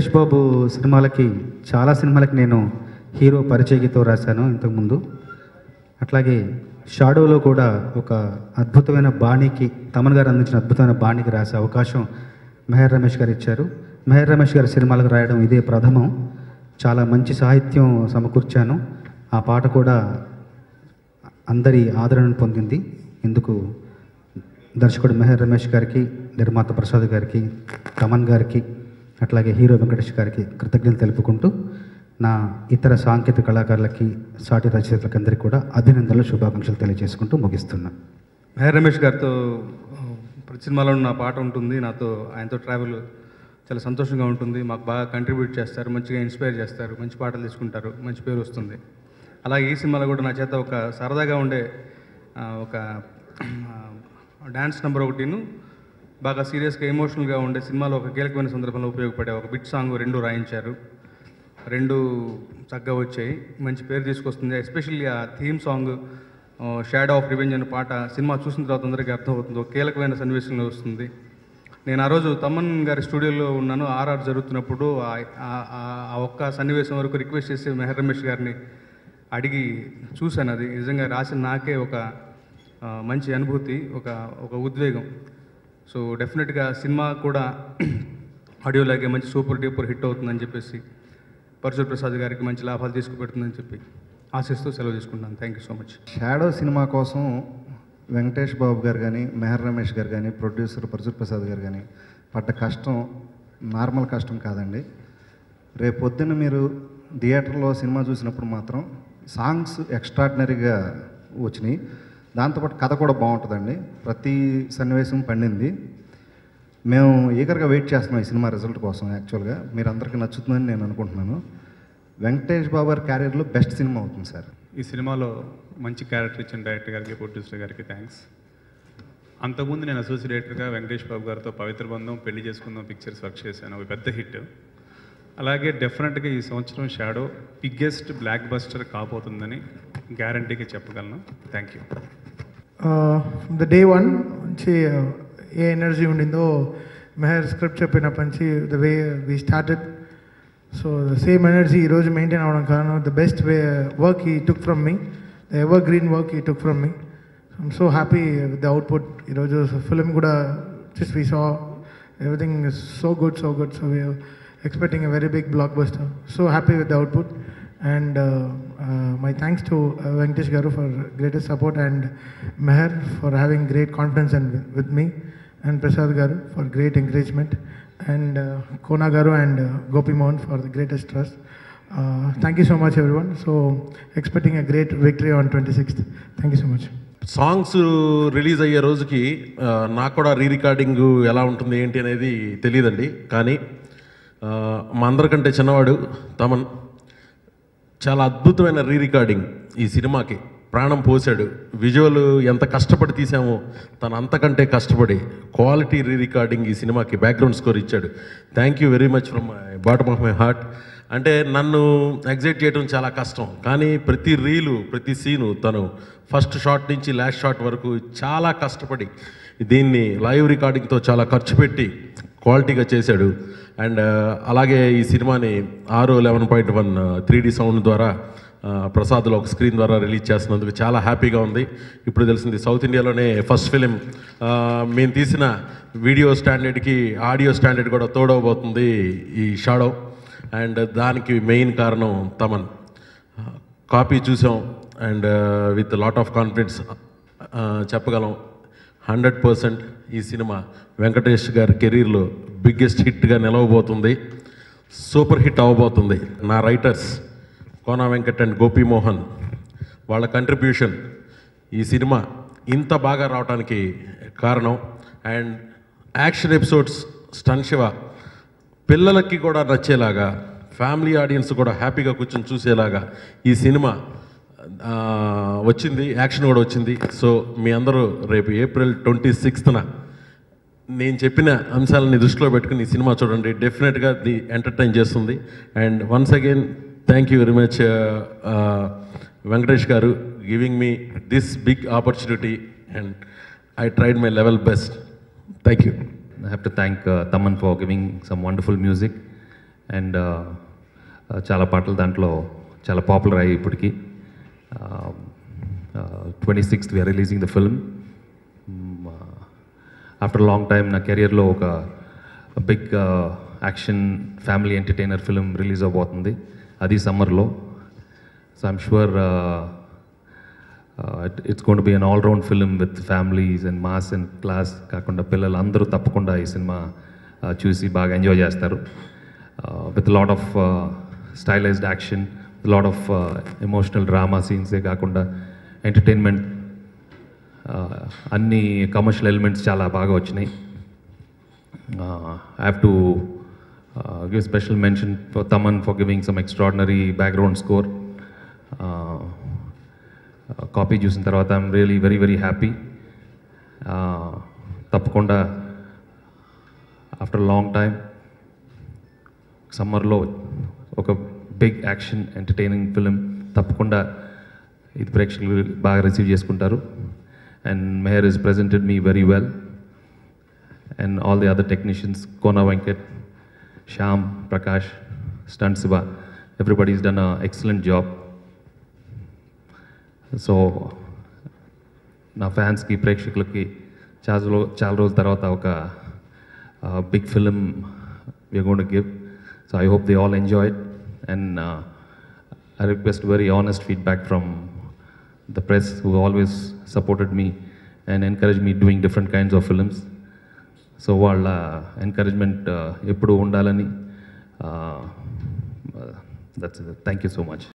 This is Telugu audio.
వెంకటేష్ బాబు సినిమాలకి చాలా సినిమాలకి నేను హీరో పరిచయ గీతం రాశాను ఇంతకుముందు అట్లాగే షాడోలో కూడా ఒక అద్భుతమైన బాణీకి తమన్ గారు అందించిన అద్భుతమైన బాణీకి రాసే అవకాశం మెహర్ రమేష్ గారు ఇచ్చారు మెహర్ రమేష్ గారి సినిమాలకు రాయడం ఇదే ప్రథమం చాలా మంచి సాహిత్యం సమకూర్చాను ఆ పాట కూడా అందరి ఆదరణను పొందింది ఇందుకు దర్శకుడు మెహర్ రమేష్ గారికి నిర్మాత ప్రసాద్ గారికి తమన్ గారికి అట్లాగే హీరో వెంకటేష్ గారికి కృతజ్ఞతలు తెలుపుకుంటూ నా ఇతర సాంకేతిక కళాకారులకి సాటి రచయితలకు అందరికీ కూడా అభినందనలు శుభాకాంక్షలు తెలియజేసుకుంటూ ముగిస్తున్నా మెహర్ రమేష్ గారితో ఆ, ప్రతి సినిమాలో నా పాట ఉంటుంది నాతో ఆయనతో ట్రావెల్ చాలా సంతోషంగా ఉంటుంది మాకు బాగా కంట్రిబ్యూట్ చేస్తారు మంచిగా ఇన్స్పైర్ చేస్తారు మంచి పాటలు తీసుకుంటారు మంచి పేరు వస్తుంది అలాగే ఈ సినిమాలో కూడా నా చేత ఒక సరదాగా ఉండే ఆ, ఒక డ్యాన్స్ నెంబర్ ఒకటిను బాగా సీరియస్గా ఎమోషనల్గా ఉండే సినిమాలో ఒక కీలకమైన సందర్భంలో ఉపయోగపడే ఒక బిట్ సాంగ్ రెండు రాయించారు రెండు చక్కగా వచ్చాయి మంచి పేరు తీసుకొస్తుంది ఎస్పెషల్లీ ఆ theme song Shadow of Revenge అనే పాట సినిమా చూసిన తర్వాత అందరికీ అర్థమవుతుంది ఒక కీలకమైన సన్నివేశంలో వస్తుంది నేను ఆ రోజు తమన్ గారి స్టూడియోలో ఉన్నాను ఆర్ఆర్ జరుగుతున్నప్పుడు ఆ- ఆ- ఆ- ఆ ఒక్క సన్నివేశం వరకు రిక్వెస్ట్ చేసి మెహర్ రమేష్ గారిని అడిగి చూశాను అది నిజంగా రాసిన నాకే ఒక ఆ, మంచి అనుభూతి ఒక ఒక ఉద్వేగం సో డెఫినెట్గా సినిమా కూడా ఆడియో లాగే మంచి సూపర్ డూపర్ హిట్ అవుతుందని చెప్పేసి పరశుర్ ప్రసాద్ గారికి మంచి లాభాలు తీసుకుపెడుతుందని చెప్పి ఆశిస్తూ సెలవు తీసుకుంటాను thank you so much Shadow సినిమా కోసం వెంకటేష్ బాబు గారు కానీ మెహర్ రమేష్ గారు కానీ ప్రొడ్యూసర్ పరశుర్ ప్రసాద్ గారు కానీ పడ్డ కష్టం నార్మల్ కష్టం కాదండి రేపు పొద్దున్న మీరు థియేటర్లో సినిమా చూసినప్పుడు మాత్రం సాంగ్స్ ఎక్స్ట్రాడినరీగా వచ్చినాయి దాంతోపాటు కథ కూడా బాగుంటుందండి ప్రతి సన్నివేశం పండింది మేము ఈగర్గా వెయిట్ చేస్తున్నాం ఈ సినిమా రిజల్ట్ కోసం యాక్చువల్గా మీరు అందరికీ నచ్చుతుందని నేను అనుకుంటున్నాను వెంకటేష్ బాబు గారి క్యారియర్లో బెస్ట్ సినిమా అవుతుంది సార్ ఈ సినిమాలో మంచి క్యారెక్టర్ ఇచ్చిన డైరెక్టర్ గారికి ప్రొడ్యూసర్ గారికి థ్యాంక్స్ అంతకుముందు నేను అసోసియేట్ డైరెక్టర్గా వెంకటేష్ బాబు గారితో పవిత్ర బంధం పెళ్లి చేసుకుందాం పిక్చర్స్ వర్క్ చేశాను ఒక పెద్ద హిట్ అలాగే డెఫినెట్గా ఈ సంవత్సరం షాడో బిగ్గెస్ట్ బ్లాక్ బస్టర్ కాబోతుందని గ్యారంటీగా చెప్పగలను thank you the day one మంచి uh, ఏ ఎనర్జీ ఉండిందో మెహర్ స్క్రిప్ట్ చెప్పినప్పటి నుంచి the way we started so the same energy ఈరోజు మెయింటైన్ అవ్వడం కారణం the best way work he took from me the evergreen work he took from me I'm so happy with the output ఈరోజు ఫిలిం కూడా just we saw everything is so good so good so we expecting a very big blockbuster so happy with the output and uh, uh, my thanks to uh, Venkatesh Garu for greatest support and Meher for having great confidence and with me and Prasad Garu for great encouragement and uh, Kona Garu and uh, Gopi Mohan for the greatest trust. Uh, thank you so much everyone. So expecting a great victory on 26th. Thank you so much. Songs release అయ్యే రోజుకి ఆ, నాకు కూడా రీ రికార్డింగ్ ఎలా ఉంటుంది ఏంటి అనేది తెలియదండి కానీ ఆ, మా అందరికంటే చిన్నవాడు తమన్ చాలా అద్భుతమైన రీ రికార్డింగ్ ఈ సినిమాకి ప్రాణం పోసాడు విజువల్ ఎంత కష్టపడి తీసామో తను అంతకంటే కష్టపడి క్వాలిటీ రీ రికార్డింగ్ ఈ సినిమాకి బ్యాక్గ్రౌండ్ స్కోర్ ఇచ్చాడు thank you very much from my bottom of my heart అంటే నన్ను ఎగ్జైట్ చేయడం చాలా కష్టం కానీ ప్రతి రీలు ప్రతి సీను తను ఫస్ట్ షాట్ నుంచి లాస్ట్ షాట్ వరకు చాలా కష్టపడి దీన్ని లైవ్ రికార్డింగ్తో చాలా ఖర్చు పెట్టి క్వాలిటీగా చేశాడు అండ్ అలాగే ఈ సినిమాని ఆరు eleven point one three D sound ద్వారా ఆ, ప్రసాద్లో ఒక స్క్రీన్ ద్వారా రిలీజ్ చేస్తున్నందుకు చాలా హ్యాపీగా ఉంది ఇప్పుడు తెలిసింది సౌత్ ఇండియాలోనే ఫస్ట్ ఫిలిం మేము తీసిన వీడియో స్టాండర్డ్కి ఆడియో స్టాండర్డ్ కూడా తోడవబోతుంది ఈ షాడో అండ్ దానికి మెయిన్ కారణం తమన్ కాపీ చూసాం and with lot of confidence చెప్పగలం హండ్రెడ్ పర్సెంట్ ఈ సినిమా వెంకటేష్ గారి కెరీర్లో బిగ్గెస్ట్ హిట్గా నిలవబోతుంది సూపర్ హిట్ అవ్వబోతుంది నా రైటర్స్ కోనా వెంకట్ అండ్ గోపీమోహన్ వాళ్ళ కంట్రిబ్యూషన్ ఈ సినిమా ఇంత బాగా రావడానికి కారణం and action episodes Stun Siva పిల్లలకి కూడా నచ్చేలాగా ఫ్యామిలీ ఆడియన్స్ కూడా హ్యాపీగా కూర్చొని చూసేలాగా ఈ సినిమా ఆ, వచ్చింది యాక్షన్ కూడా వచ్చింది సో మీ అందరూ రేపు ఏప్రిల్ ట్వంటీ సిక్స్త్న నేను చెప్పిన అంశాలని దృష్టిలో పెట్టుకుని ఈ సినిమా చూడండి డెఫినెట్గా ది ఎంటర్టైన్ చేస్తుంది and once again thank you very much Venkatesh గారు giving me this big opportunity and I tried my level best thank you I have to thank uh, Taman for giving some wonderful music and చాలా పాటలు దాంట్లో చాలా పాపులర్ అయ్యాయి ఇప్పటికి twenty sixth we're releasing the film after long time నా కెరియర్లో ఒక big action family entertainer film release అవబోతుంది అది సమ్మర్లో so I'm sure it's gonna be an all round film with families and mass and class కాకుండా పిల్లలు అందరూ తప్పకుండా ఈ సినిమా uh, చూసి బాగా ఎంజాయ్ చేస్తారు with lot of stylized action lot of emotional drama సీన్సే కాకుండా ఎంటర్టైన్మెంట్ అన్ని కమర్షియల్ ఎలిమెంట్స్ చాలా బాగా వచ్చినాయి I have to give special mention for Thaman for giving some extraordinary background score copy చూసిన తర్వాత I'm really very very happy తప్పకుండా ఆఫ్టర్ లాంగ్ టైం సమ్మర్లో ఒక బిగ్ యాక్షన్ ఎంటర్టైనింగ్ ఫిలిం తప్పకుండా ఇది ప్రేక్షకులు బాగా రిసీవ్ చేసుకుంటారు and Meher is presented me very well and all the other technicians Kona Venkat Shyam Prakash stunt Siva everybody is done a excellent job so నా ఫ్యాన్స్కి ప్రేక్షకులకి చాలా రో చాలా రోజుల తర్వాత ఒక big film we're going to give. So I hope they all enjoy it. And uh, I request very honest feedback from the press who always supported me and encouraged me doing different kinds of films. So వాళ్ళ ఎంకరేజ్మెంట్ ఎప్పుడు ఉండాలని that's thank you so much